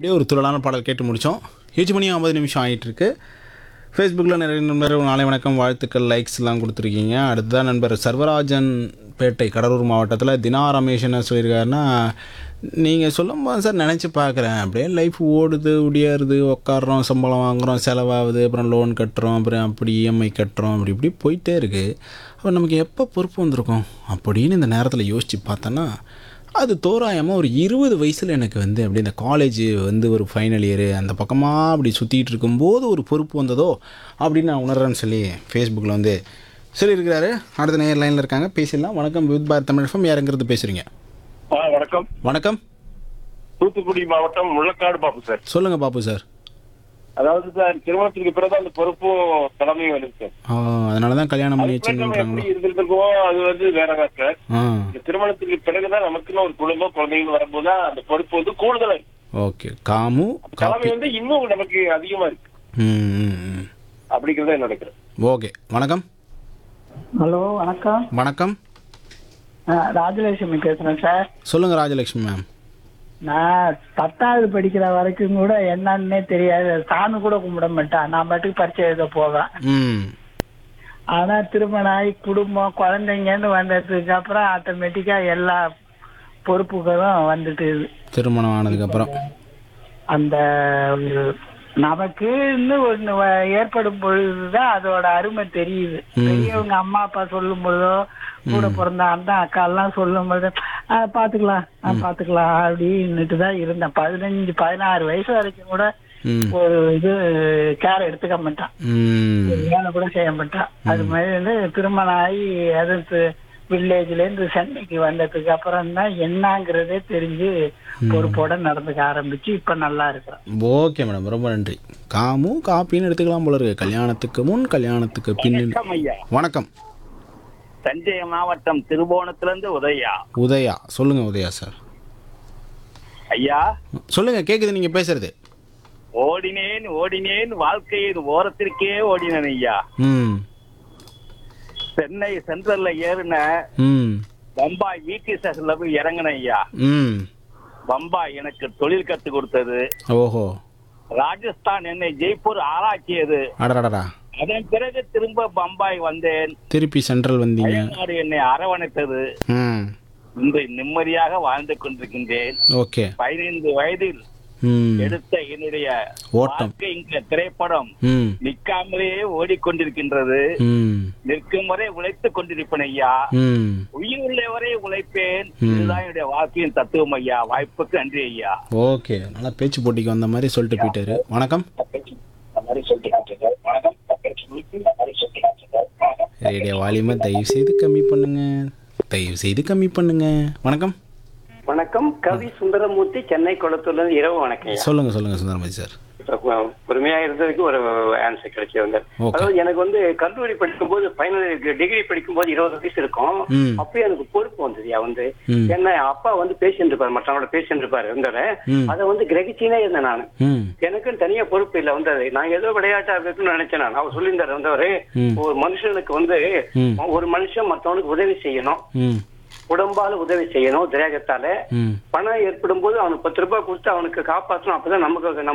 அப்படியே ஒரு துள்ளலான பாடல் கேட்டு முடித்தோம் ஏழு மணி ஐம்பது நிமிஷம் ஆகிட்டு இருக்கு ஃபேஸ்புக்கில் நிறைய நண்பர் நாளை வணக்கம் வாழ்த்துக்கள் லைக்ஸ் எல்லாம் கொடுத்துருக்கீங்க அடுத்ததான் நண்பர் சர்வராஜன் பேட்டை கடலூர் மாவட்டத்தில் தினா ரமேஷ் என்ன சொல்லியிருக்காருன்னா நீங்கள் சொல்லும்போது சார் நினச்சி பார்க்குறேன் அப்படியே லைஃப் ஓடுது ஒடியாருது உட்காடுறோம் சம்பளம் வாங்குகிறோம் செலவாகுது அப்புறம் லோன் கட்டுறோம் அப்புறம் அப்படி இஎம்ஐ கட்டுறோம் அப்படி இப்படி போயிட்டே இருக்குது அப்போ நமக்கு எப்போ பொறுப்பு வந்திருக்கும் அப்படின்னு இந்த நேரத்தில் யோசித்து பார்த்தோன்னா அது தோராயமாக ஒரு இருபது வயசில் எனக்கு வந்து அப்படி இந்த காலேஜ் வந்து ஒரு ஃபைனல் இயரு அந்த பக்கமாக அப்படி சுற்றிட்டு இருக்கும்போது ஒரு பொறுப்பு வந்ததோ அப்படின்னு நான் உணர்றேன்னு சொல்லி ஃபேஸ்புக்கில் வந்து சொல்லியிருக்கிறாரு அடுத்த நேர் லைனில் இருக்காங்க பேசிடலாம் வணக்கம் வித் பாரத் தமிழ் ஃபம் யாருங்கிறது பேசுகிறீங்க ஆ வணக்கம் வணக்கம் தூத்துக்குடி மாவட்டம் முள்ளக்காடு பாபு சார் சொல்லுங்கள் பாப்பு சார் அதாவது சார் திருமணத்துக்கு பிறகு அந்த பொறுப்பும் தலைமையும் வருது சார் அதனால தான் கல்யாணம் பண்ணி அதுக்கு நம்ம எப்படி வச்சுருக்காங்களோ இருந்திருக்கோம் அது வந்து வேறதான் சார் ஆ இந்த திருமணத்துக்கு பிறகுதான் நமக்குன்னு ஒரு குடும்பம் குழந்தைகள் வரும்போது தான் அந்த பொறுப்பு வந்து கூடுதலா இருக்கு ஓகே காமு தலைமை காப்பி வந்து இன்னும் நமக்கு அதிகமா இருக்கு ம் ம், ம் அப்படிங்கறத நினைக்கிறேன் ஓகே வணக்கம் ஹலோ வணக்கம் வணக்கம் நான் ராஜலட்சுமி பேசுறேன் சார் சொல்லுங்கள் ராஜலக்ஷ்மி மேம் நான் பத்தாவது படிக்கிற வரைக்கும் கூட என்னன்னே தெரியாது சாமி கூட கும்பிட மாட்டேன் நான் மட்டும் பரிச்சை எழுத போவேன் ம் ஆனா திருமணம் ஆகி குடும்பம் குழந்தைங்கன்னு வந்ததுக்கு அப்புறம் ஆட்டோமேட்டிக்கா எல்லா பொறுப்புகளும் வந்துட்டு திருமணம் ஆனதுக்கப்புறம் அந்த ஒரு நமக்குன்னு ஒண்ணு வ- ஏற்படும் பொழுதுதான் அதோட அருமை தெரியுது பெரியவங்க அம்மா அப்பா சொல்லும் பொழுதோ கூட பிறந்த அந்த அக்கா எல்லாம் சொல்லும் பொழுது "ஆ, பாத்துக்கலாம் ஆ, பாத்துக்கலாம் அப்படின்னுட்டு தான் இருந்தேன் பதினஞ்சு பதினாறு வயசு வரைக்கும் கூட ம் ஒரு இது கேர் எடுத்துக்க மாட்டான் ம் ஒரு வேலை கூட செய்ய மாட்டான் அது மாதிரி வந்து திருமணம் ஆகி அது வில்லேஜ்ல இருந்து சென்னைக்கு வந்ததுக்கு அப்புறம் தான் என்னங்கிறதே தெரிஞ்சு பொறுப்போட நடந்துக்க ஆரம்பிச்சு இப்ப நல்லா இருக்கிறேன் ஓகே மேடம் ரொம்ப நன்றி காமு காப்பின்னு எடுத்துக்கலாம் போல இருக்கு கல்யாணத்துக்கு முன் கல்யாணத்துக்கு பின்னில் வணக்கம் ஐயா வணக்கம் தஞ்சை மாவட்டம் திருபுவனத்திலிருந்து உதயா உதயா சொல்லுங்க உதயா சார் ஐயா சொல்லுங்க கேக்குது நீங்க பேசுறது ஓடினேன் ஓடினேன் வாழ்க்கையின் ஓரத்திற்கே ஓடினேன் ஐயா ம் சென்னை சென்ட்ரல்ல ஏறின ம் பம்பாய் வீட்டு ஸ்டேஷன்ல போய் இறங்கினேன் ஐயா ம் பம்பாய் எனக்கு தொழில் கத்து கொடுத்தது ஓஹோ ராஜஸ்தான் என்னை ஜெய்ப்பூர் ஆளாக்கியது அடடடா அதன் பிறகு திரும்ப பம்பாய் வந்தேன் திருப்பி சென்ட்ரல் வந்தீங்க அயல்நாடு என்னை அரவணைத்தது ம் இன்று நிம்மதியாக வாழ்ந்து கொண்டிருக்கின்றேன் ஓகே பதினைந்து வயதில் ம் எடுத்த என்னுடைய ஓட்டம் வாழ்க்கை இங்க திரைப்படம் ம் நிற்காமலேயே ஓடிக்கொண்டிருக்கின்றது ம் நிற்கும் வரை உழைத்துக் கொண்டிருப்பேன் ஐயா ம் உயிர் உள்ள வரை உழைப்பேன் இதுதான் என்னுடைய வாழ்க்கையின் தத்துவம் ஐயா வாய்ப்புக்கு நன்றி ஐயா ஓகே நல்லா பேச்சு போட்டிக்கு வந்த மாதிரி சொல்லிட்டு போயிட்டாரு வணக்கம் ரேடியோ வால்யூமை தயவு செய்து கம்மி பண்ணுங்க தயவு செய்து கம்மி பண்ணுங்க வணக்கம் வணக்கம் கவி சுந்தரமூர்த்தி சென்னை குளத்தூர்ல இருந்து இரவு வணக்கம் சொல்லுங்க சொல்லுங்க சுந்தரமதி சார் பொறுமையா இருந்ததுக்கு ஒரு ஆன்சர் கிடைச்சி வந்தார் Okay. அதாவது எனக்கு வந்து கல்லூரி படிக்கும்போது ஃபைனல் டிகிரி படிக்கும்போது இருபது வயசு இருக்கும் ம். அப்பயே எனக்கு பொறுப்பு வந்ததுயா வந்து ம். என்ன அப்பா வந்து பேசிட்டு இருப்பாரு மற்றவங்களோட பேசிட்டு இருப்பாரு இருந்தாரு ம். அதை வந்து கிரகிச்சினே இருந்தேன் நான் ம் எனக்குன்னு தனியா பொறுப்பு இல்ல வந்தது நான் ஏதோ விளையாட்டா இருக்குன்னு நினைச்சேன் நான் அவர் சொல்லியிருந்தாரு வந்தவரு ம். ஒரு மனுஷனுக்கு வந்து ம். ஒரு மனுஷன் மத்தவனுக்கு உதவி செய்யணும் ம் உடம்பால உதவி செய்யணும் திரேகத்தால ம் பணம் ஏற்படும் போது அவனுக்கு பத்து ரூபாய் கொடுத்து அவனுக்கு காப்பாற்றணும் அப்பதான் நமக்கு நம்ம